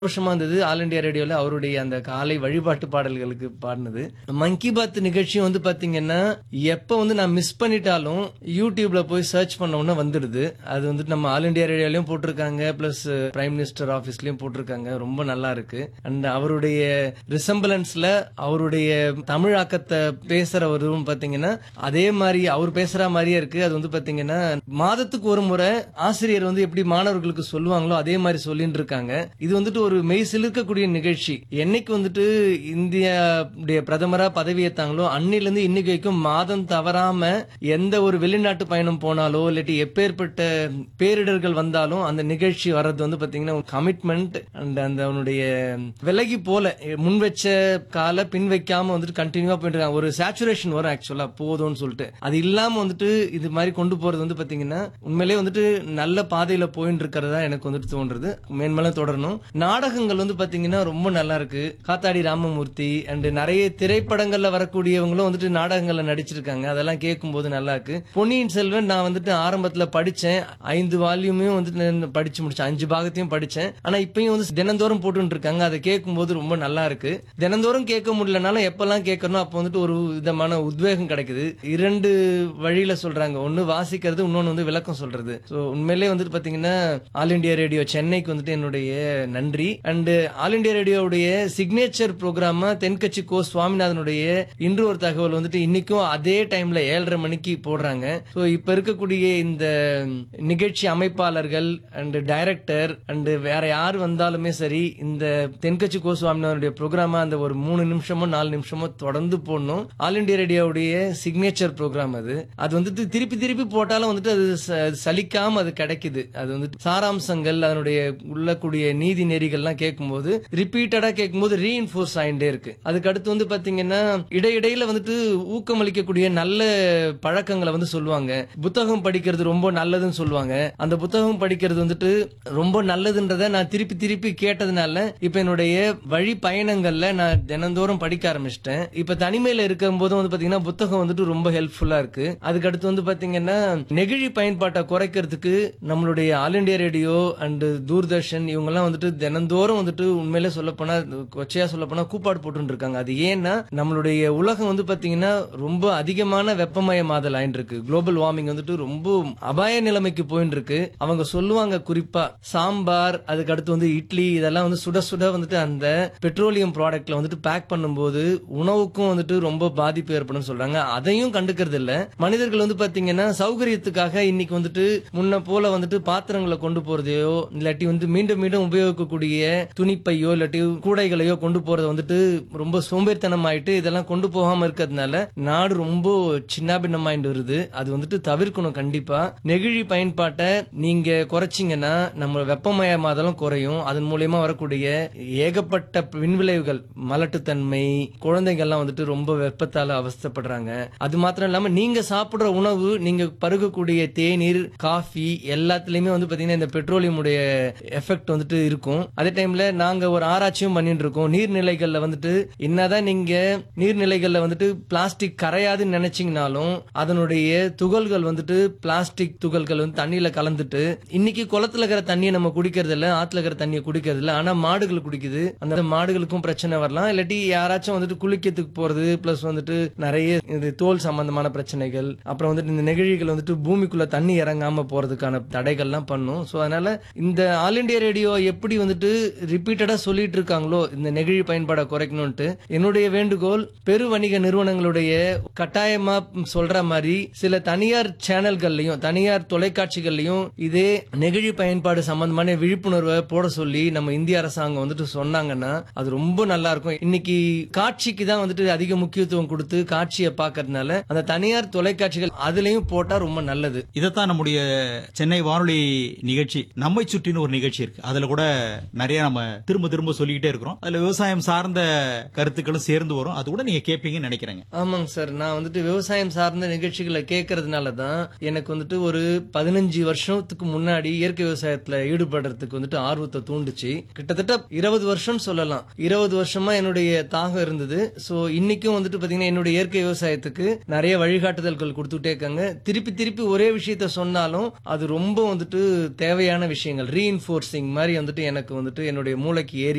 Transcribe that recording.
வருஷமா இருந்தது all India ரேடியோல அவருடைய அந்த காலை வழிபாட்டு பாடல்களுக்கு பாடினது மங்கி பாத் நிகழ்ச்சியும் வந்து பாத்தீங்கன்னா எப்ப வந்து நான் மிஸ் பண்ணிட்டாலும் யூடியூப்ல போய் சர்ச் பண்ண உடனே வந்துடுது அது வந்துட்டு நம்ம ஆல் இண்டியா ரேடியோலயும் போட்டிருக்காங்க பிளஸ் பிரைம் மினிஸ்டர் ஆபீஸ்லயும் போட்டிருக்காங்க ரொம்ப நல்லா இருக்கு அண்ட் அவருடைய ரிசம்பிளன்ஸ்ல அவருடைய தமிழாக்கத்தை பேசுறவரும் பாத்தீங்கன்னா அதே மாதிரி அவர் பேசுற மாதிரியே இருக்கு அது வந்து பாத்தீங்கன்னா மாதத்துக்கு ஒரு முறை ஆசிரியர் வந்து எப்படி மாணவர்களுக்கு சொல்லுவாங்களோ அதே மாதிரி சொல்லிட்டு இருக்காங்க இது வந்துட்டு ஒரு மெய் சிலிர்க்கக்கூடிய நிகழ்ச்சி என்னைக்கு வந்துட்டு இந்தியாவுடைய பிரதமரா பதவி ஏத்தாங்களோ அன்னில இருந்து இன்னைக்கு வரைக்கும் மாதம் தவறாம எந்த ஒரு வெளிநாட்டு பயணம் போனாலோ இல்லாட்டி எப்பேற்பட்ட பேரிடர்கள் வந்தாலும் அந்த நிகழ்ச்சி வர்றது வந்து பாத்தீங்கன்னா கமிட்மெண்ட் அண்ட் அந்த அவனுடைய விலகி போல முன் வச்ச கால பின் வைக்காம வந்துட்டு கண்டினியூவா போயிட்டு இருக்காங்க ஒரு சேச்சுரேஷன் வரும் ஆக்சுவலா போதும்னு சொல்லிட்டு அது இல்லாம வந்துட்டு இது மாதிரி கொண்டு போறது வந்து பாத்தீங்கன்னா உண்மையிலேயே வந்துட்டு நல்ல பாதையில போயிட்டு இருக்கிறதா எனக்கு வந்துட்டு தோன்றுது மேன்மேலும் தொடரணும் நாடகங்கள் வந்து பாத்தீங்கன்னா ரொம்ப நல்லா இருக்கு காத்தாடி ராமமூர்த்தி அண்ட் நிறைய திரைப்படங்கள்ல வரக்கூடியவங்களும் வந்துட்டு நாடகங்கள்ல நடிச்சிருக்காங்க அதெல்லாம் கேட்கும்போது நல்லா இருக்கு பொன்னியின் செல்வன் நான் வந்துட்டு ஆரம்பத்துல படிச்சேன் ஐந்து வால்யூமையும் வந்துட்டு நான் படிச்சு முடிச்சேன் அஞ்சு பாகத்தையும் படிச்சேன் ஆனா இப்பயும் வந்து தினந்தோறும் போட்டுட்டு இருக்காங்க அதை கேட்கும்போது ரொம்ப நல்லா இருக்கு தினந்தோறும் கேட்க முடியலனாலும் எப்பெல்லாம் கேட்கணும் அப்போ வந்துட்டு ஒரு விதமான உத்வேகம் கிடைக்குது இரண்டு வழியில சொல்றாங்க ஒன்னு வாசிக்கிறது இன்னொன்னு வந்து விளக்கம் சொல்றது சோ உண்மையிலேயே வந்துட்டு பாத்தீங்கன்னா ஆல் இண்டியா ரேடியோ சென்னைக்கு வந்துட்டு என்னுடைய நன்றி அண்ட் ஆல் இண்டியா ரேடியோவுடைய சிக்னேச்சர் ப்ரோக்ராமா தென்கட்சி கோ சுவாமிநாதனுடைய இன்று ஒரு தகவல் வந்துட்டு இன்னைக்கும் அதே டைம்ல ஏழரை மணிக்கு போடுறாங்க சோ இப்ப இருக்கக்கூடிய இந்த நிகழ்ச்சி அமைப்பாளர்கள் அண்ட் டைரக்டர் அண்ட் வேற யார் வந்தாலுமே சரி இந்த தென்கட்சி கோ சுவாமிநாதனுடைய ப்ரோக்ராமா அந்த ஒரு மூணு நிமிஷமோ நாலு நிமிஷமோ தொடர்ந்து போடணும் ஆல் இண்டியா ரேடியோவுடைய சிக்னேச்சர் ப்ரோக்ராம் அது அது வந்துட்டு திருப்பி திருப்பி போட்டாலும் வந்துட்டு அது ச- சலிக்காம அது கிடைக்குது அது வந்துட்டு சாராம்சங்கள் அதனுடைய உள்ளக்கூடிய நீதி நெறிகள்லாம் கேட்கும்போது ரிப்பீட்டடா கேட்கும்போது ரீஇன்ஃபோர்ஸ் ஆயிட்டே இருக்கு அதுக்கு அடுத்து வந்து பாத்தீங்கன்னா இடையிடையில வந்துட்டு ஊக்கமளிக்கக்கூடிய நல்ல பழக்கங்களை வந்து சொல்லுவாங்க புத்தகம் படிக்கிறது ரொம்ப நல்லதுன்னு சொல்லுவாங்க அந்த புத்தகம் படிக்கிறது வந்துட்டு ரொம்ப நல்லதுன்றத நான் திருப்பி திருப்பி கேட்டதுனால இப்ப என்னுடைய வழி பயணங்கள்ல நான் தினந்தோறும் படிக்க ஆரம்பிச்சிட்டேன் இப்ப தனிமையில இருக்கும் போதும் வந்து பாத்தீங்கன்னா புத்தகம் வந்துட்டு ரொம்ப ஹெல்ப்ஃபுல்லா இருக்கு அதுக்கு அடுத்து வந்து பாத்தீங்கன்னா நெகிழி பயன்பாட்டை குறைக்கிறதுக்கு நம்மளுடைய All India Radio and Doordarshan இவங்க எல்லாம் வந்துட்டு தினந்தோறும் வந்துட்டு உண்மையிலே சொல்ல போனா கொச்சையா சொல்ல போனா கூப்பாடு போட்டு இருக்காங்க அது ஏன்னா நம்மளுடைய உலகம் வந்து பாத்தீங்கன்னா ரொம்ப அதிகமான வெப்பமயமாதல் ஆயிட்டு இருக்கு குளோபல் வார்மிங் வந்துட்டு ரொம்ப அபாய நிலைமைக்கு போயிட்டு இருக்கு அவங்க சொல்லுவாங்க குறிப்பா சாம்பார் அதுக்கு அடுத்து வந்து இட்லி இதெல்லாம் வந்து சுட சுட வந்துட்டு அந்த பெட்ரோலியம் ப்ராடக்ட்ல வந்துட்டு பேக் பண்ணும்போது உணவுக்கும் வந்துட்டு ரொம்ப பாதிப்பு ஏற்படும் சொல்றாங்க அதையும் கண்டுக்கிறது இல்ல மனிதர்கள் வந்து பாத்தீங்கன்னா சௌகரியத்துக்காக இன்னைக்கு வந்துட்டு முன்ன போல வந்துட்டு பாத்திரங்களை கொண்டு போறதையோ இல்லாட்டி வந்து மீண்டும் மீண்டும் உபயோகிக்கக்கூடிய துணிப்பையோ இல்லாட்டி கூடைகளையோ கொண்டு போறது வந்துட்டு ரொம்ப சோம்பேறித்தனம் ஆயிட்டு இதெல்லாம் கொண்டு போகாம இருக்கிறதுனால நாடு ரொம்ப சின்னாபின்னமாயிட்டு வருது அது வந்துட்டு தவிர்க்கணும் கண்டிப்பா நெகிழி பயன்பாட்டை நீங்க குறைச்சிங்கன்னா நம்ம வெப்பமயமாதலும் குறையும் அதன் மூலியமா வரக்கூடிய ஏகப்பட்ட பின்விளைவுகள் மலட்டுத்தன்மை குழந்தைகள்லாம் வந்துட்டு ரொம்ப வெப்பத்தால அவஸ்தைப்படுறாங்க அது மாத்திரம் இல்லாம நீங்க சாப்பிடுற உணவு நீங்க பருகக்கூடிய தேநீர் காஃபி எல்லாத்துலயுமே வந்து பாத்தீங்கன்னா இந்த பெட்ரோலியம் உடைய எஃபெக்ட் வந்துட்டு இருக்கும் அதே டைம்ல நாங்க ஒரு ஆராய்ச்சியும் பண்ணிட்டு இருக்கோம் நீர்நிலைகள்ல வந்துட்டு என்னதான் நீங்க நீர்நிலைகள்ல வந்துட்டு பிளாஸ்டிக் கரையாதுன்னு நினைச்சீங்கனாலும் அதனுடைய துகள்கள் வந்துட்டு பிளாஸ்டிக் துகள்கள் வந்து தண்ணியில கலந்துட்டு இன்னைக்கு குளத்துல இருக்கிற தண்ணியை நம்ம குடிக்கிறது இல்ல ஆத்துல இருக்கிற தண்ணியை குடிக்கிறது இல்ல ஆனா மாடுகள் குடிக்குது அந்த மாடுகளுக்கும் பிரச்சனை வரலாம் இல்லாட்டி யாராச்சும் வந்துட்டு குளிக்கிறதுக்கு போறது பிளஸ் வந்துட்டு நிறைய இது தோல் சம்பந்தமான பிரச்சனைகள் அப்புறம் வந்துட்டு இந்த நெகிழிகள் வந்துட்டு பூமிக்குள்ள தண்ணி இறங்காம போறதுக்கான தடைகள்லாம் பண்ணும் சோ அதனால இந்த ஆல் இண்டியா ரேடியோ எப்படி வந்துட்டு ரிப்பீட்டடா சொல்லிட்டு இருக்காங்களோ இந்த நெகிழி பயன்பாடை குறைக்கணும்ட்டு என்னுடைய வேண்டுகோள் பெரு வணிக நிறுவனங்களுடைய கட்டாயமா சொல்ற மாதிரி சில தனியார் சேனல்கள்லயும் தனியார் தொலைக்காட்சிகள்லயும் இதே நெகிழி பயன்பாடு சம்பந்தமான விழிப்புணர்வை போட சொல்லி நம்ம இந்திய அரசாங்கம் வந்துட்டு சொன்னாங்கன்னா அது ரொம்ப நல்லா இருக்கும் இன்னைக்கு காட்சிக்கு தான் வந்துட்டு அதிக முக்கியத்துவம் கொடுத்து காட்சியை பார்க்கறதுனால அந்த தனியார் தொலைக்காட்சிகள் அதுலயும் போட்டா ரொம்ப நல்லது இதைத்தான் நம்முடைய சென்னை வானொலி நிகழ்ச்சி நம்மை சுற்றின்னு ஒரு நிகழ்ச்சி இருக்கு அதுல கூட நிறைய நம்ம திரும்ப திரும்ப சொல்லிக்கிட்டே இருக்கிறோம் அதுல விவசாயம் சார்ந்த கருத்துக்களும் சேர்ந்து வரும் அது கூட நீங்க கேட்பீங்கன்னு நினைக்கிறேங்க ஆமாங்க சார் நான் வந்துட்டு விவசாயம் சார்ந்த நிகழ்ச்சிகளை கேட்கறதுனால தான் எனக்கு வந்துட்டு ஒரு பதினஞ்சு வருஷத்துக்கு முன்னாடி இயற்கை விவசாயத்துல ஈடுபடுறதுக்கு வந்துட்டு ஆர்வத்தை தூண்டுச்சு கிட்டத்தட்ட இருபது வருஷம் சொல்லலாம் இருபது வருஷமா என்னுடைய தாகம் இருந்தது சோ இன்னைக்கும் வந்துட்டு பாத்தீங்கன்னா என்னுடைய இயற்கை விவசாயத்துக்கு நிறைய வழிகாட்டுதல்கள் கொடுத்துட்டே இருக்காங்க திருப்பி திருப்பி ஒரே விஷயத்த சொன்னாலும் அது ரொம்ப வந்துட்டு தேவையான விஷயங்கள் ரீஇன்ஃபோர்சிங் மாதிரி வந்துட்டு எனக்கு வந்துட்டு என்னுடைய மூளைக்கு ஏறி